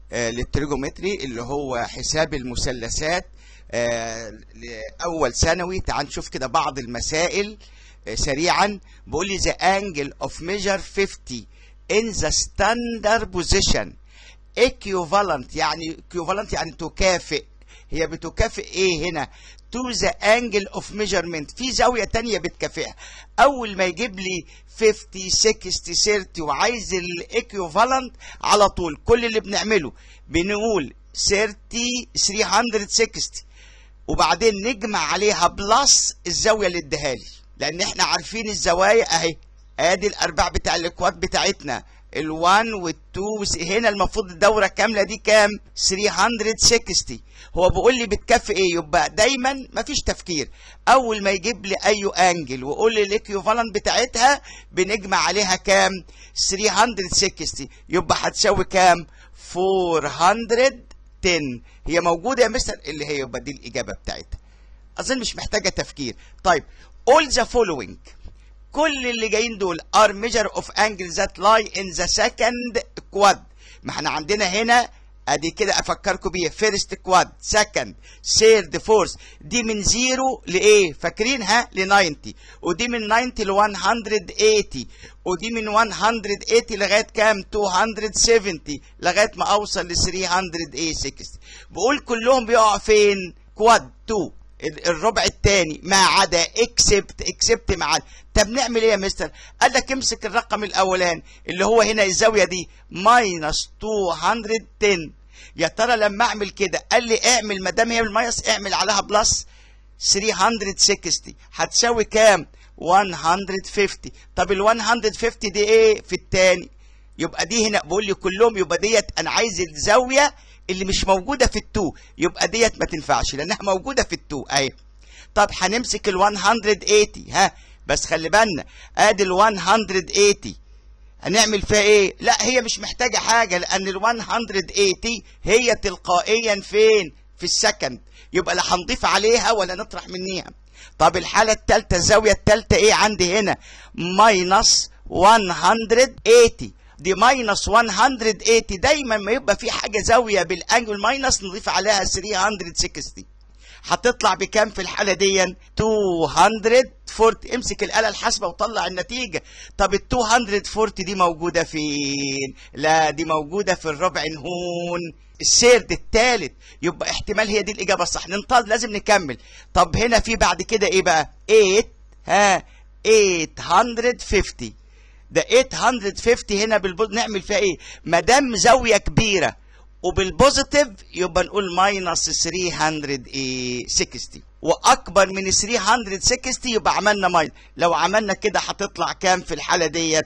آه للتريجومتري اللي هو حساب المثلثات آه لأول ثانوي تعال نشوف كده بعض المسائل آه سريعا بيقول لي the angle of measure 50 in the standard position equivalent يعني equivalent يعني تكافئ هي بتكافئ ايه هنا to the angle of measurement في زاوية تانية بتكافئها أول ما يجيب لي 50 60 30 وعايز الايكوفالنت على طول كل اللي بنعمله بنقول 30 360 وبعدين نجمع عليها بلس الزاوية اللي اديها لي لأن احنا عارفين الزوايا أهي ادي الأرباع بتاع الإكواد بتاعتنا ال1 وال2 هنا المفروض الدورة كاملة دي كام 360 هو بيقول لي بتكفي ايه يبقى دايما مفيش تفكير اول ما يجيب لي اي انجل ويقول لي الايكوفالنت بتاعتها بنجمع عليها كام 360 يبقى هتساوي كام 410 هي موجودة يا مستر اللي هي يبقى دي الإجابة بتاعتها أظن مش محتاجة تفكير طيب all the following كل اللي جايين دول are measure of angles that lie in the second quad ما احنا عندنا هنا ادي كده افكركم بيها فيرست كواد سكند سيرد فورث دي من زيرو لايه فاكرينها ل 90 ودي من 90 ل 180 ودي من 180 لغايه كام 270 لغايه ما اوصل ل 360 بقول كلهم بيقعوا فين كواد 2 الربع الثاني ما عدا اكسبت اكسبت ما عدا طب نعمل ايه يا مستر قال لك امسك الرقم الاولاني اللي هو هنا الزاويه دي ماينس 210 يا ترى لما اعمل كده قال لي اعمل ما دام هي بالماينس اعمل عليها بلس 360 هتساوي كام 150 طب ال 150 دي ايه في الثاني يبقى دي هنا بقول لي كلهم يبقى ديت انا عايز الزاويه اللي مش موجوده في التو يبقى ديت ما تنفعش لانها موجوده في التو اهي طب هنمسك ال 180 ها بس خلي بالنا ادي ال 180 هنعمل فيها ايه لا هي مش محتاجه حاجه لان ال 180 هي تلقائيا فين في السكند يبقى لا هنضيف عليها ولا نطرح منيها طب الحاله الثالثه الزاويه الثالثه ايه عندي هنا ماينس 180 دي ماينس 180 دايما ما يبقى في حاجه زاويه بالانجل ماينس نضيف عليها 360 هتطلع بكام في الحاله دي 240 امسك الاله الحاسبه وطلع النتيجه طب ال 240 دي موجوده فين لا دي موجوده في الربع نهون السيرد الثالث يبقى احتمال هي دي الاجابه الصح ننتظر لازم نكمل طب هنا في بعد كده ايه بقى 8 ها 850 ده 850 هنا بالبوز نعمل فيها ايه ما دام زاويه كبيره وبالبوزيتيف يبقى نقول ماينس 360 واكبر من 360 يبقى عملنا ماينس لو عملنا كده هتطلع كام في الحاله ديت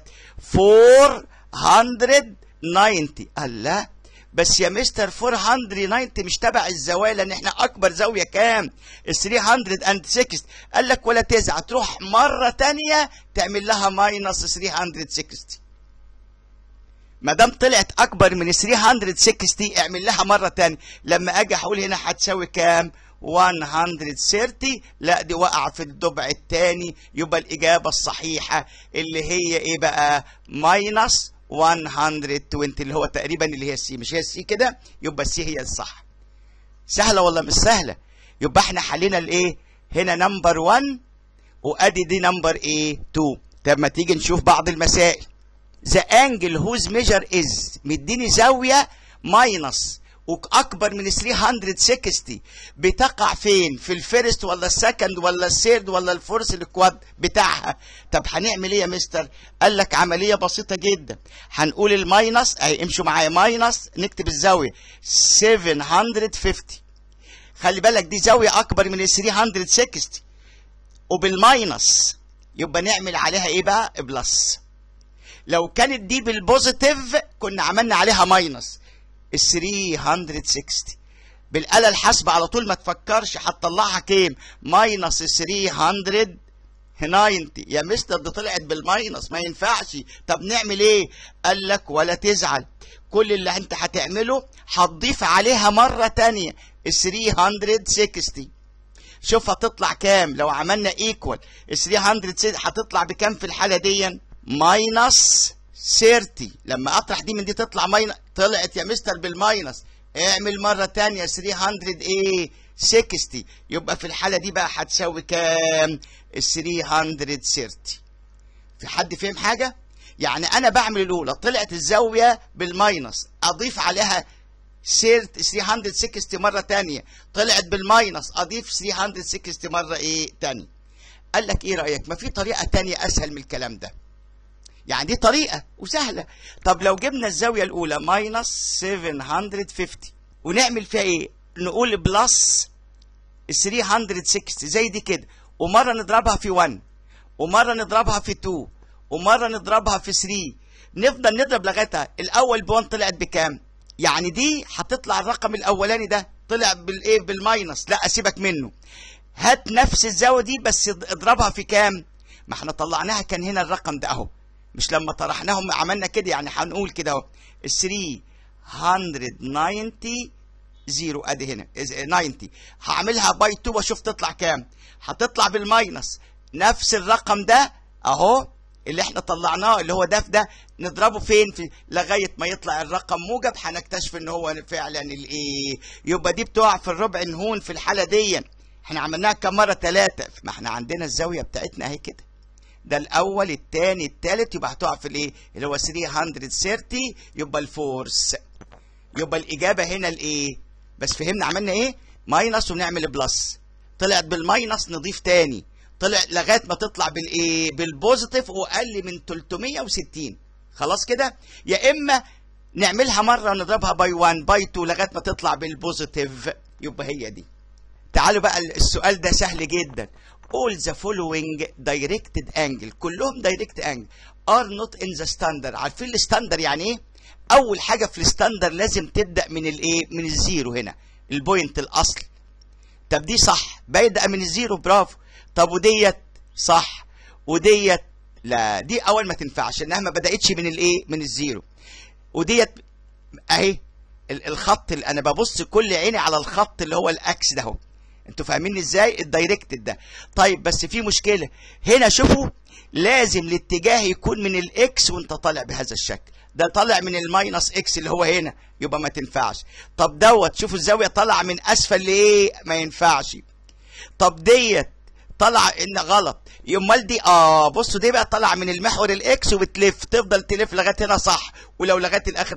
490 الله بس يا مستر 490 مش تبع الزوايا لان احنا اكبر زاويه كام 360 قال لك ولا تزعل تروح مره تانية تعمل لها ماينس 360 ما دام طلعت اكبر من 360 اعمل لها مره تانية لما اجي اقول هنا هتساوي كام 130 لا دي وقع في الضبع الثاني يبقى الاجابه الصحيحه اللي هي ايه بقى ماينس 120 اللي هو تقريبا اللي هي السي مش هي السي كده يبقى السي هي الصح سهله ولا مش سهله يبقى احنا حلينا الايه هنا نمبر 1 وادي دي نمبر ايه 2 طب ما تيجي نشوف بعض المسائل ذا انجل whose measure is مديني زاويه ماينس واكبر من 360 بتقع فين في الفيرست ولا السكند ولا السيرد ولا الفورس الكواد بتاعها طب هنعمل ايه يا مستر قال لك عمليه بسيطه جدا هنقول الماينس اهي امشوا معايا ماينس نكتب الزاويه 750 خلي بالك دي زاويه اكبر من 360 وبالماينس يبقى نعمل عليها ايه بقى بلس لو كانت دي بالبوزيتيف كنا عملنا عليها ماينس ال 360 بالآلة الحاسبة على طول ما تفكرش هتطلعها كام ماينس 390 يا مستر دي طلعت بالماينس ما ينفعش طب نعمل ايه قال لك ولا تزعل كل اللي انت هتعمله هتضيف عليها مرة تانية ال 360 شوف هتطلع كام لو عملنا ايكوال ال 360 هتطلع بكام في الحالة دي ماينس 30 لما اطرح دي من دي تطلع ماينس طلعت يا مستر بالماينس اعمل مرة تانية 300 ايه 60 يبقى في الحالة دي بقى هتساوي كام 330 في حد فهم حاجة يعني انا بعمل الاولى طلعت الزاوية بالماينس اضيف عليها 360 مرة تانية طلعت بالماينس اضيف 360 مرة ايه تانية قال لك ايه رأيك ما في طريقة تانية اسهل من الكلام ده يعني دي طريقة وسهلة طب لو جبنا الزاوية الأولى ماينس 750 ونعمل فيها إيه؟ نقول بلس 360 زي دي كده ومرة نضربها في 1 ومرة نضربها في 2 ومرة نضربها في 3 نفضل نضرب لغاية الأول ب 1 طلعت بكام؟ يعني دي هتطلع الرقم الأولاني ده طلع بالإيه؟ بالماينس لا أسيبك منه هات نفس الزاوية دي بس اضربها في كام؟ ما احنا طلعناها كان هنا الرقم ده أهو مش لما طرحناهم عملنا كده يعني هنقول كده اهو 390 زيرو ادي هنا 90 هعملها باي 2 واشوف تطلع كام هتطلع بالماينس نفس الرقم ده اهو اللي احنا طلعناه اللي هو ده في ده نضربه فين في لغايه ما يطلع الرقم موجب هنكتشف ان هو فعلا الايه يبقى دي بتقع في الربع نهون في الحاله دي احنا عملناها كم مره ثلاثه ما احنا عندنا الزاويه بتاعتنا اهي كده ده الاول الثاني الثالث يبقى هتقع في الايه اللي هو 330 يبقى الفورس يبقى الاجابه هنا الايه بس فهمنا عملنا ايه ماينس ونعمل بلس طلعت بالماينس نضيف تاني طلع لغايه ما تطلع بالايه بالبوزيتيف واقل من 360 خلاص كده يا اما نعملها مره ونضربها باي 1 باي 2 لغايه ما تطلع بالبوزيتيف يبقى هي دي تعالوا بقى السؤال ده سهل جدا all the following directed angle كلهم direct angle are not in the standard عارفين الستاندر يعني ايه اول حاجه في الستاندر لازم تبدا من الايه من الزيرو هنا البوينت الاصل طب دي صح بادئه من الزيرو برافو طب وديت صح وديت لا دي اول ما تنفعش انها ما بداتش من الايه من الزيرو وديت اهي الخط اللي انا ببص كل عيني على الخط اللي هو الاكس ده اهو انتوا فاهمين ازاي الدايركتد ده طيب بس في مشكله هنا شوفوا لازم الاتجاه يكون من الاكس وانت طالع بهذا الشكل ده طالع من الماينس اكس اللي هو هنا يبقى ما تنفعش طب دوت شوفوا الزاويه طالعه من اسفل لايه ما ينفعش طب ديت طالعه ان غلط امال دي اه بصوا دي بقى طالعه من المحور الاكس وبتلف تفضل تلف لغايه هنا صح ولو لغايه الاخر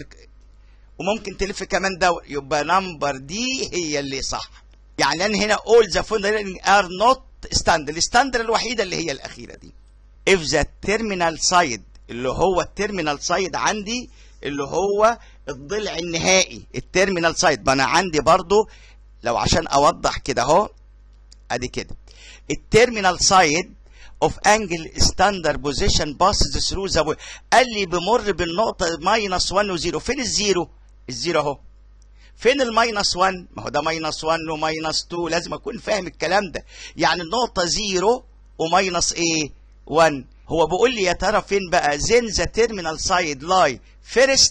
وممكن تلف كمان دور يبقى نمبر دي هي اللي صح يعني انا هنا all the following are not standard الستاندر الوحيده اللي هي الاخيره دي if the terminal side اللي هو التيرمينال سايد عندي اللي هو الضلع النهائي التيرمينال سايد ما انا عندي برضو لو عشان اوضح كده اهو ادي كده التيرمينال سايد اوف انجل ستاندر بوزيشن باسز ثرو ذا قال لي بمر بالنقطه ماينس 1 و0 فين الزيرو الزيرو اهو فين الماينس 1 ما هو ده ماينس 1 وماينس 2 لازم اكون فاهم الكلام ده يعني النقطه 0 وماينس ايه 1 هو بيقول لي يا ترى فين بقى زين ذا تيرمينال سايد لاي فيرست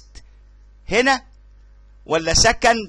هنا ولا سكند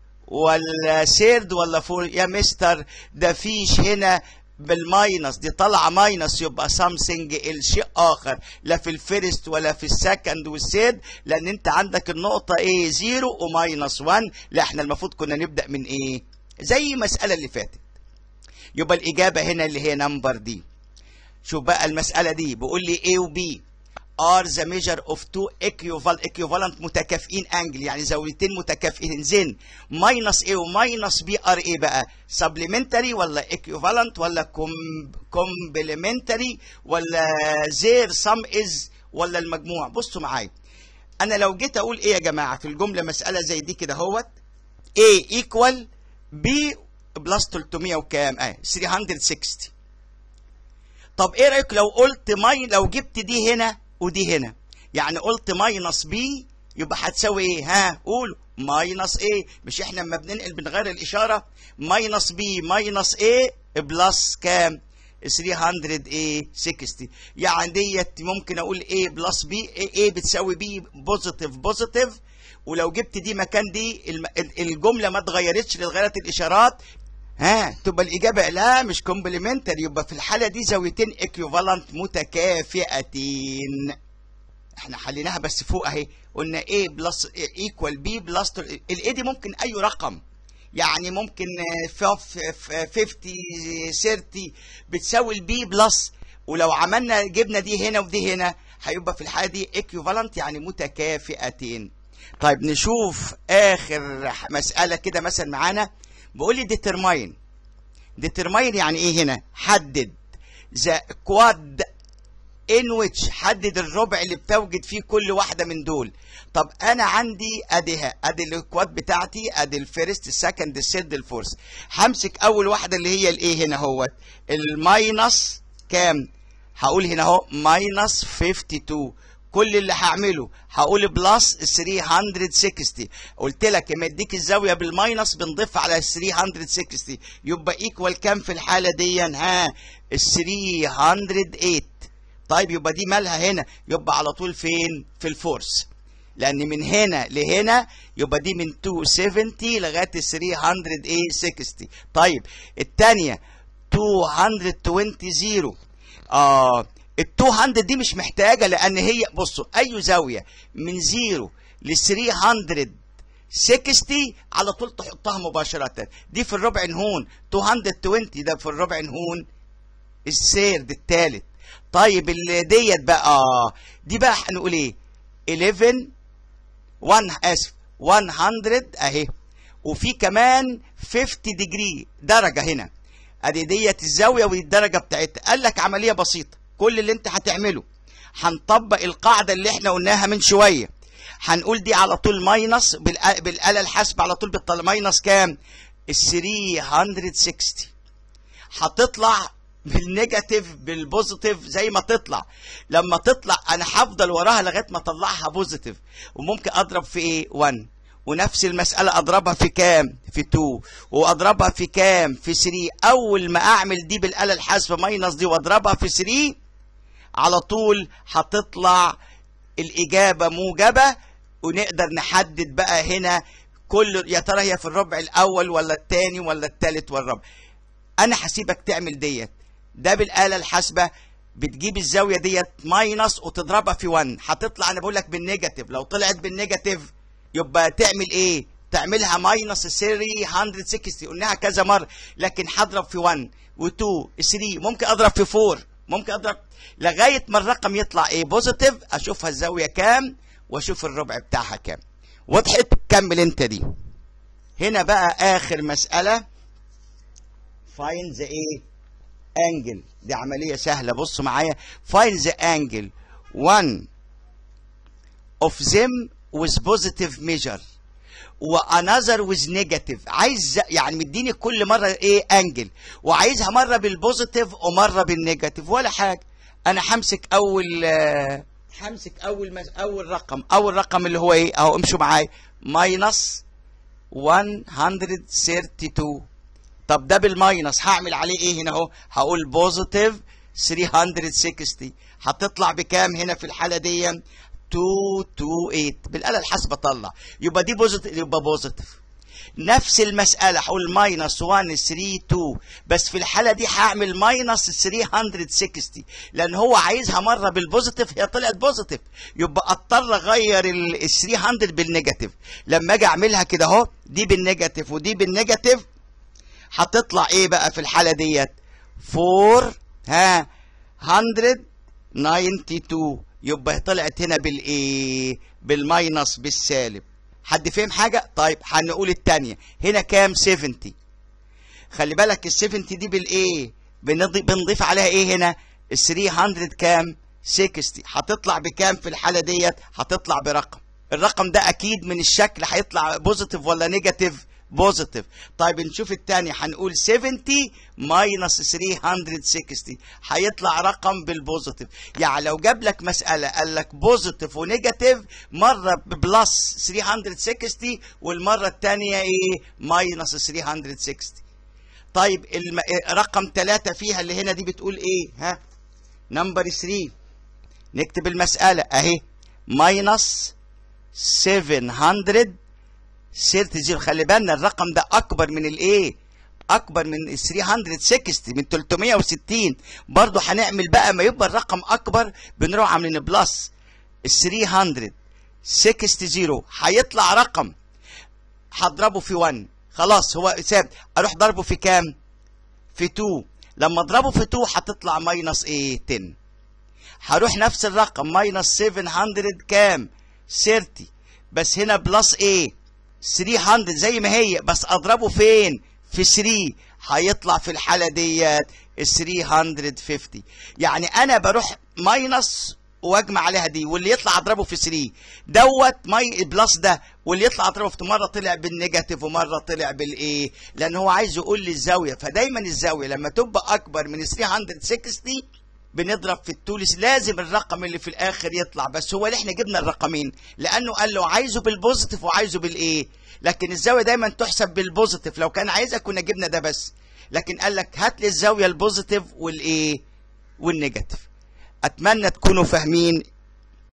ولا سيرد ولا فور يا مستر ده فيش هنا بالماينس دي طالعه ماينس يبقى سامثينج الشيء اخر لا في الفيرست ولا في السكند والسيرد لان انت عندك النقطه ايه زيرو وماينس 1 لا احنا المفروض كنا نبدا من ايه زي المساله اللي فاتت يبقى الاجابه هنا اللي هي نمبر دي شوف بقى المسألة دي بيقول لي A و B are the measure of two equivalent equivalent متكافئين angle يعني زاويتين متكافئين زين minus A و minus B are ايه بقى supplementary ولا equivalent ولا complementary ولا their sum is ولا المجموع بصوا معايا انا لو جيت اقول ايه يا جماعه في الجمله مساله زي دي كده اهوت A equal B بلس 300 وكام اه 360 طب ايه رايك لو قلت ماي لو جبت دي هنا ودي هنا يعني قلت ماينس بي يبقى هتساوي ايه ها قولوا ماينس ايه مش احنا لما بننقل بنغير الاشاره ماينس بي ماينس ايه بلس كام 300 ايه 60 يعني ديت ممكن اقول ايه بلس بي ايه, إيه بتساوي بي بوزيتيف بوزيتيف ولو جبت دي مكان دي الجمله ما اتغيرتش لغايه الاشارات ها تبقى الإجابة لا مش كومبلمنتري يبقى في الحالة دي زاويتين ايكوفالنت متكافئتين احنا حليناها بس فوق اهي قلنا A بلس ايكوال B بلس الاي دي ممكن اي رقم يعني ممكن آه، ف- ف- 50 30 بتساوي البي بلس ولو عملنا جبنا دي هنا ودي هنا هيبقى في الحاله دي equivalent يعني متكافئتين طيب نشوف اخر مساله كده مثلا معانا بيقول لي determine determine يعني ايه هنا حدد the quad in which حدد الربع اللي بتوجد فيه كل واحده من دول طب انا عندي اديها ادي الكواد بتاعتي ادي الفيرست السكند السيرد الفورس همسك اول واحده اللي هي الايه هنا اهوت الماينس كام هقول هنا اهو ماينس 52 كل اللي هعمله هقول بلس 360 قلت لك لما اديك الزاويه بالماينس بنضيف على 360 يبقى ايكوال كام في الحاله دي ها ال 308 طيب يبقى دي مالها هنا يبقى على طول فين في الفورس لان من هنا لهنا يبقى دي من 270 لغايه 360 طيب الثانيه 220 اه ال 200 دي مش محتاجه لان هي بصوا اي زاويه من 0 ل 360 على طول تحطها مباشره دي في الربع نهون 220 ده في الربع نهون السيرد الثالث طيب اللي ديت بقى اه دي بقى هنقول ايه 11 1 اسف 100 اهي وفي كمان 50 ديجري درجه هنا ادي ديت الزاويه ودي الدرجه بتاعتها قال لك عمليه بسيطه كل اللي انت هتعمله هنطبق القاعده اللي احنا قلناها من شويه هنقول دي على طول ماينس بالآ- بالاله الحاسبه على طول بتطلع ماينس كام ال 360 هتطلع بالنيجاتيف بالبوزيتيف زي ما تطلع لما تطلع انا هفضل وراها لغايه ما اطلعها بوزيتيف وممكن اضرب في ايه 1 ونفس المسألة أضربها في كام؟ في 2 وأضربها في كام؟ في 3 أول ما أعمل دي بالآلة الحاسبة ماينس دي وأضربها في 3 على طول هتطلع الإجابة موجبة ونقدر نحدد بقى هنا كل يا ترى هي في الربع الأول ولا الثاني ولا الثالث ولا الرابع أنا هسيبك تعمل ديت ده بالآلة الحاسبة بتجيب الزاوية ديت ماينس وتضربها في 1 هتطلع أنا بقول لك بالنيجاتيف لو طلعت بالنيجاتيف يبقى تعمل إيه؟ تعملها ماينس 360 قلناها كذا مرة لكن هضرب في 1 و2 3 ممكن أضرب في 4 ممكن أضرب لغاية ما الرقم يطلع إيه بوزيتيف أشوفها الزاوية كام وأشوف الربع بتاعها كام وضحت كمل أنت دي هنا بقى آخر مسألة find the ايه angle دي عملية سهلة بصوا معايا find the angle one of them with positive measure وانذر with negative عايز يعني مديني كل مرة ايه انجل وعايزها مرة بالبوزيتيف ومرة بالنيجاتيف ولا حاجة انا همسك اول آه، همسك اول مس... اول رقم اول رقم اللي هو ايه اهو امشوا معايا ماينس 132 طب ده بالماينس هعمل عليه ايه هنا اهو هقول بوزيتيف 360 هتطلع بكام هنا في الحاله دي 228 بالاله الحاسبه طلع يبقى دي بوزيتيف يبقى بوزيتيف نفس المسألة هقول ماينس 1 3 2 بس في الحالة دي هعمل ماينس 360 لأن هو عايزها مرة بالبوزيتيف هي طلعت بوزيتيف يبقى أضطر أغير ال 300 بالنيجاتيف لما أجي أعملها كده أهو دي بالنيجاتيف ودي بالنيجاتيف هتطلع ايه بقى في الحالة ديت 4 ها 192 يبقى طلعت هنا بالايه بالماينس بالسالب حد فهم حاجة طيب هنقول التانية هنا كام 70 خلي بالك ال 70 دي بالايه بنضيف, بنضيف عليها ايه هنا ال 300 كام 60 هتطلع بكام في الحالة ديت هتطلع برقم الرقم ده اكيد من الشكل هيطلع بوزيتيف ولا نيجاتيف بوزيتيف طيب نشوف الثاني هنقول 70 ماينس 360 هيطلع رقم بالبوزيتيف يعني لو جاب لك مساله قال لك بوزيتيف ونيجاتيف مره بلس 360 والمره الثانيه ايه ماينس 360 طيب الم... رقم ثلاثة فيها اللي هنا دي بتقول ايه ها نمبر 3 نكتب المسألة اهي ماينس 700 سيرت زيرو خلي بالنا الرقم ده اكبر من الايه اكبر من 360 من 360 برضه هنعمل بقى ما يبقى الرقم اكبر بنروح عاملين بلس ال 360 هيطلع رقم هضربه في 1 خلاص هو ثابت اروح ضربه في كام في 2 لما اضربه في 2 هتطلع ماينس ايه 10 هروح نفس الرقم ماينس 700 كام 30 بس هنا بلس ايه 300 زي ما هي بس اضربه فين في 3 هيطلع في الحاله ديت ال 350 يعني انا بروح ماينس واجمع عليها دي واللي يطلع اضربه في 3 دوت ماي بلس ده واللي يطلع اضربه في مره طلع بالنيجاتيف ومره طلع بالايه لان هو عايز يقول لي الزاويه فدايما الزاويه لما تبقى اكبر من 360 بنضرب في التولس لازم الرقم اللي في الاخر يطلع بس هو اللي احنا جبنا الرقمين لانه قال له عايزه بالبوزيتيف وعايزه بالايه لكن الزاويه دايما تحسب بالبوزيتيف لو كان عايزها كنا جبنا ده بس لكن قال لك هات لي الزاويه البوزيتيف والايه والنيجاتيف اتمنى تكونوا فاهمين